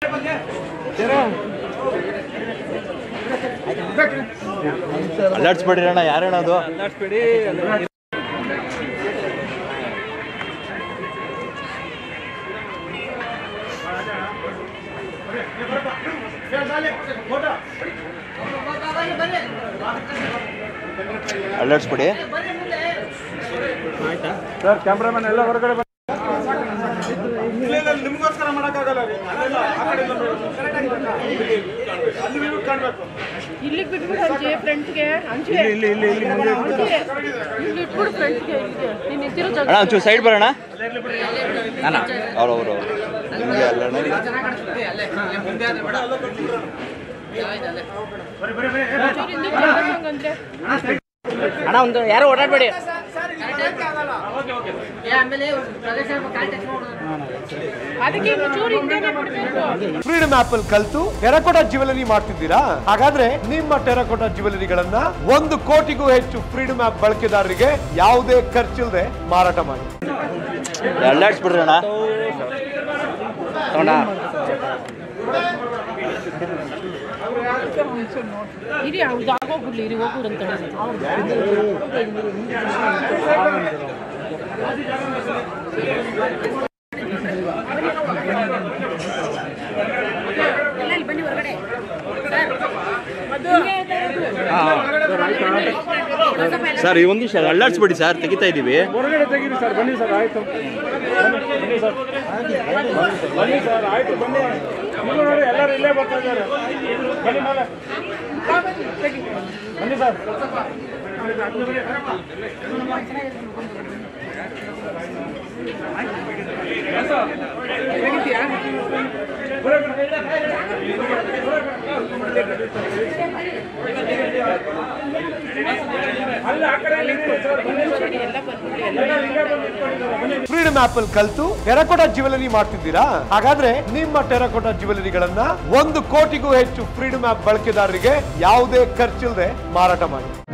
ಅಲ್ಲಾಡ್ಸ್ಬೇಡ್ರಿ ಅಣ್ಣ ಯಾರಣ್ಣ ಅದು ಅಲ್ಲಾಡ್ಸ್ಬೇಡಿ sir cameraman ಎಲ್ಲ ಹೊರಗಡೆ ಬನ್ನಿ. ನಿಮ್ಗೋಸ್ಕರ ಮಾಡಕ್ಕಾಗಲ್ಲ ರೀ ಅಲ್ಲೆಲ್ಲ ಆ ಕಡೆ ಎಲ್ಲ ಇಲ್ಲಿ ಅಲ್ಲಿ ನೀವು ಕಾಣ್ಬೇಕು ಇಲ್ಲಿಗೆ ಬಿಟ್ಬಿಡು ಅಂಜಿ ಫ್ರಂಟ್ಗೆ ಅಂಜಿ ಇಲ್ಲಿ ಇಲ್ಲಿ ಇಲ್ಲಿ ಮುಂದೆ ಅಂಜಿ ಇಲ್ಲಿ ಇಟ್ಬಿಡು ಫ್ರಂಟ್ಗೆ ಇಲ್ಲಿಗೆ ನೀನು ನಿಂತಿರೋ ಜಾಗ ಅಣ್ಣ ಒಂಚೂರು ಸೈಡ್ ಬರೋಣ ಅವ್ರು ಅವರು ನಿಮಗೆ ಅಲ್ಲಣ್ಣ ಒಂಚೂರು ಹಿಂದಕ್ಕೆ ತಗೊಂಡಂಗಂದ್ರೆ ಅಣ್ಣ ಒಂದು ಯಾರು ಓಡಾಡಬೇಡಿ ಅದಕ್ಕೆ ಒಂಚೂರು ಹಿಂದೆನೆ ಬಿಡ್ಬೇಕು ಫ್ರೀಡಮ್ ಆಪ್ ಅಲ್ಲಿ ಕಲ್ತು ಟೆರಕೋಟಾ ಜ್ಯುವೆಲರಿ ಮಾಡ್ತಿದ್ದೀರಾ ಹಾಗಾದ್ರೆ ನಿಮ್ಮ ಟೆರಕೋಟಾ ಜ್ಯುವೆಲರಿಗಳನ್ನ ಒಂದು ಕೋಟಿಗೂ ಹೆಚ್ಚು ಫ್ರೀಡಮ್ ಆಪ್ ಬಳಕೆದಾರರಿಗೆ ಯಾವುದೇ ಖರ್ಚಿಲ್ಲದೆ ಮಾರಾಟ ಮಾಡಿ ಅಲ್ಲಾಡ್ಸ್ಬಿಡ್ರಿ ಅಣ್ಣ ತಗೊಂಡ ಇರಿ ಹೌದು ಆಗೋಗ್ಬಿಡ್ಲಿ ಇರಿ ಹೋಗ್ಬಿಡು ಅಂತ ಸರ್ ಈ ಒಂದು ನಿಮಿಷ ಅಲ್ಲಾಡ್ಸ್ಬೇಡಿ ಸರ್ ತೆಗಿತಾ ಇದ್ದೀವಿ ಹೊರಗಡೆ ತೆಗೀರಿ ಸರ್ ಬನ್ನಿ ಸರ್ ಆಯ್ತು ಬನ್ನಿ ಸರ್ ಬನ್ನಿ ಸರ್ ಆಯ್ತು ಬನ್ನಿ ನೀವು ನೋಡಿ ಎಲ್ಲರೂ ಇಲ್ಲೇ ಬರ್ತಾ ಇದ್ದಾರೆ ಬನ್ನಿ ಮೇಲೆ ಬನ್ನಿ ಸರ್ ಅಲ್ಲಿ ಆ ಕಡೆ ನಿಂತ್ಕೊಳ್ಳಿ ಸರ್ ಬನ್ನಿ ಸರ್ ಎಲ್ಲರೂ ಇಲ್ಲೇ ಬಂದು ನಿಂತ್ಕೊಂಡಿದ್ದಾರೆ ಬನ್ನಿ ಫ್ರೀಡಮ್ ಆಪ್ ಅಲ್ಲಿ ಕಲ್ತು ಟೆರಕೋಟಾ ಜ್ಯುವೆಲರಿ ಮಾಡ್ತಿದ್ದೀರಾ ಹಾಗಾದ್ರೆ ನಿಮ್ಮ ಟೆರಕೋಟಾ ಜ್ಯುವೆಲರಿಗಳನ್ನ ಒಂದು ಕೋಟಿಗೂ ಹೆಚ್ಚು ಫ್ರೀಡಮ್ ಆಪ್ ಬಳಕೆದಾರರಿಗೆ ಯಾವುದೇ ಖರ್ಚಿಲ್ಲದೆ ಮಾರಾಟ ಮಾಡಿ